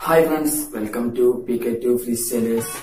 hi friends welcome to P K two freestylers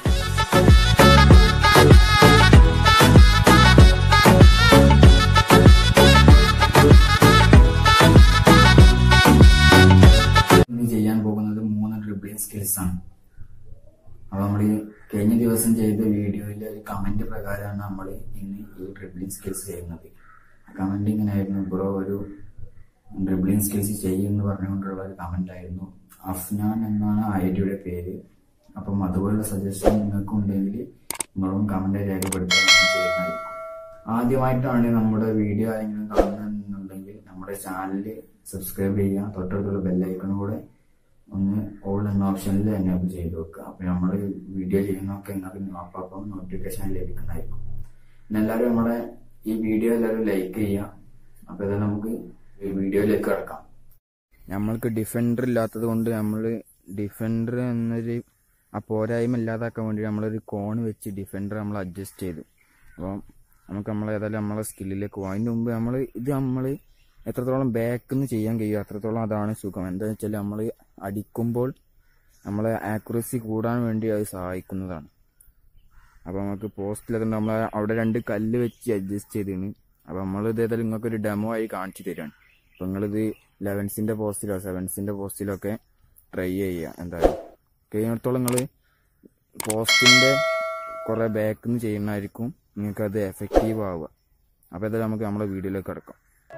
ഇന്ന് ചെയ്യാൻ പോകുന്നത് മൂന്ന് ഡ്രിബിളിംഗ് സ്കിൽസ് ആണ് അപ്പൊ നമ്മൾ കഴിഞ്ഞ ദിവസം ചെയ്ത വീഡിയോയിലെ ഒരു കമന്റ് പ്രകാരമാണ് നമ്മൾ ഇന്ന് ഈ ഡ്രിബിളിംഗ് സ്കിൽസ് ചെയ്യുന്നത് കമന്റ് ഇങ്ങനെ ആയിരുന്നു ബ്രോ ഒരു ഡ്രിബിളിംഗ് സ്കിൽസ് ചെയ്യുമെന്ന് പറഞ്ഞുകൊണ്ടുള്ള ഒരു കമന്റ് ആയിരുന്നു അഫ്നാൻ എന്നാണ് ഐഡിയുടെ പേര് അപ്പം അതുപോലുള്ള സജഷൻ നിങ്ങൾക്ക് ഉണ്ടെങ്കിൽ നിങ്ങളും കമന്റ് രേഖപ്പെടുത്താൻ ഞാൻ ചെയ്യുന്നതായിരിക്കും ആദ്യമായിട്ടാണ് നമ്മുടെ വീഡിയോ ആരെങ്കിലും കാണുന്നുണ്ടെങ്കിൽ നമ്മുടെ ചാനൽ സബ്സ്ക്രൈബ് ചെയ്യുക തൊട്ടടുത്തുള്ള ബെല്ലൈക്കണും കൂടെ ഒന്ന് ഓൾ എന്ന ഓപ്ഷനിൽ എനേബിൾ ചെയ്ത് വെക്കുക അപ്പൊ നമ്മൾ വീഡിയോ ചെയ്യുന്നതൊക്കെ നിങ്ങൾക്ക് അപ്പം നോട്ടിഫിക്കേഷൻ ലഭിക്കുന്നതായിരിക്കും പിന്നെ എല്ലാവരും നമ്മുടെ ഈ വീഡിയോ എല്ലാവരും ലൈക്ക് ചെയ്യുക അപ്പൊ ഇത് നമുക്ക് ഈ വീഡിയോയിലേക്ക് കിടക്കാം നമ്മൾക്ക് ഡിഫൻഡർ ഇല്ലാത്തത് കൊണ്ട് നമ്മൾ ഡിഫൻഡർ എന്നൊരു ആ പോരായ്മ ഇല്ലാതാക്കാൻ വേണ്ടി നമ്മളൊരു കോൺ വെച്ച് ഡിഫൻഡർ നമ്മൾ അഡ്ജസ്റ്റ് ചെയ്തു അപ്പം നമുക്ക് നമ്മൾ ഏതായാലും നമ്മളെ സ്കില്ലിലേക്ക് പോകും അതിന് മുമ്പ് നമ്മൾ ഇത് നമ്മൾ എത്രത്തോളം ബാക്കിൽ നിന്ന് ചെയ്യാൻ കഴിയും അത്രത്തോളം അതാണ് സുഖം എന്താണെന്ന് വെച്ചാൽ നമ്മൾ അടിക്കുമ്പോൾ നമ്മളെ ആക്യുറസി കൂടാൻ വേണ്ടി അത് സഹായിക്കുന്നതാണ് അപ്പോൾ നമുക്ക് പോസ്റ്റിലൊക്കെ നമ്മൾ അവിടെ രണ്ട് കല്ല് വെച്ച് അഡ്ജസ്റ്റ് ചെയ്തിന് അപ്പോൾ നമ്മൾ ഇത് ഏതായാലും നിങ്ങൾക്കൊരു ഡെമോ ആയി കാണിച്ചു തരാണ് അപ്പോൾ നിങ്ങളിത് ലെവൻസിൻ്റെ പോസ്റ്റിലോ സെവൻസിൻ്റെ പോസ്റ്റിലോ ഒക്കെ ട്രൈ ചെയ്യുക എന്തായാലും കഴിയുന്നിടത്തോളം നിങ്ങൾ പോസ്റ്റിൻ്റെ കുറേ ബാക്കിൽ നിന്ന് ചെയ്യുന്നതായിരിക്കും നിങ്ങൾക്കത് എഫക്റ്റീവ് ആവുക അപ്പോൾ ഏതായാലും നമുക്ക് നമ്മുടെ വീഡിയോയിലേക്ക് കിടക്കാം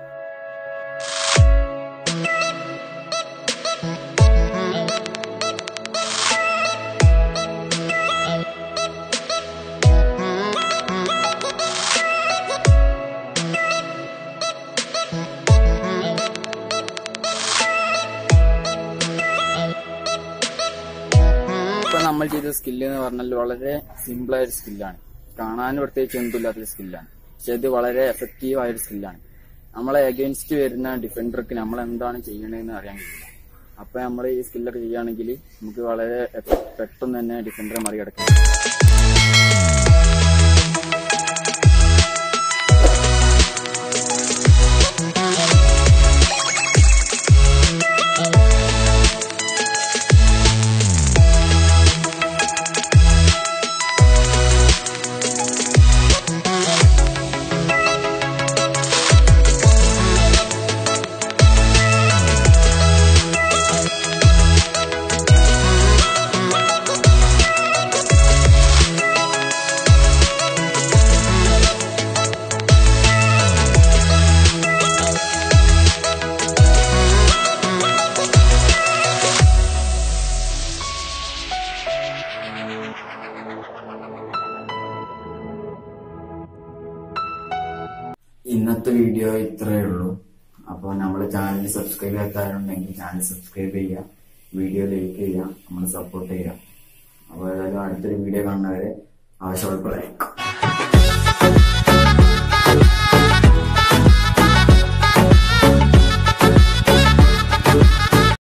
ഇപ്പൊ നമ്മൾ ചെയ്ത സ്കില്ല് എന്ന് പറഞ്ഞാൽ വളരെ സിമ്പിൾ ആയ ഒരു സ്കില്ലാണ് കാണാൻ പ്രത്യേകിച്ച് എന്തില്ലാത്തൊരു സ്കില്ലാണ് പക്ഷെ ഇത് വളരെ എഫക്റ്റീവ് ആയ ഒരു സ്കില്ലാണ് നമ്മളെ അഗേൻസ്റ്റ് വരുന്ന ഡിഫൻഡർക്ക് നമ്മൾ എന്താണ് ചെയ്യണതെന്ന് അറിയാൻ കഴിയില്ല അപ്പൊ നമ്മൾ ഈ സ്കില്ലൊക്കെ ചെയ്യുകയാണെങ്കിൽ നമുക്ക് വളരെ എഫ- പെട്ടെന്ന് തന്നെ ഡിഫൻഡറെ മറികടക്കാം ഇന്നത്തെ വീഡിയോ ഇത്രയേ ഉള്ളൂ അപ്പോൾ നമ്മുടെ ചാനൽ സബ്സ്ക്രൈബ് ചെയ്യാത്തവരുണ്ടെങ്കിൽ ചാനൽ സബ്സ്ക്രൈബ് ചെയ്യുക വീഡിയോ ലൈക്ക് ചെയ്യുക നമ്മൾ സപ്പോർട്ട് ചെയ്യുക അപ്പോൾ ഏതായാലും അടുത്തൊരു വീഡിയോ കാണുന്നവരെ ആവശ്യമുള്ള ലൈക്ക്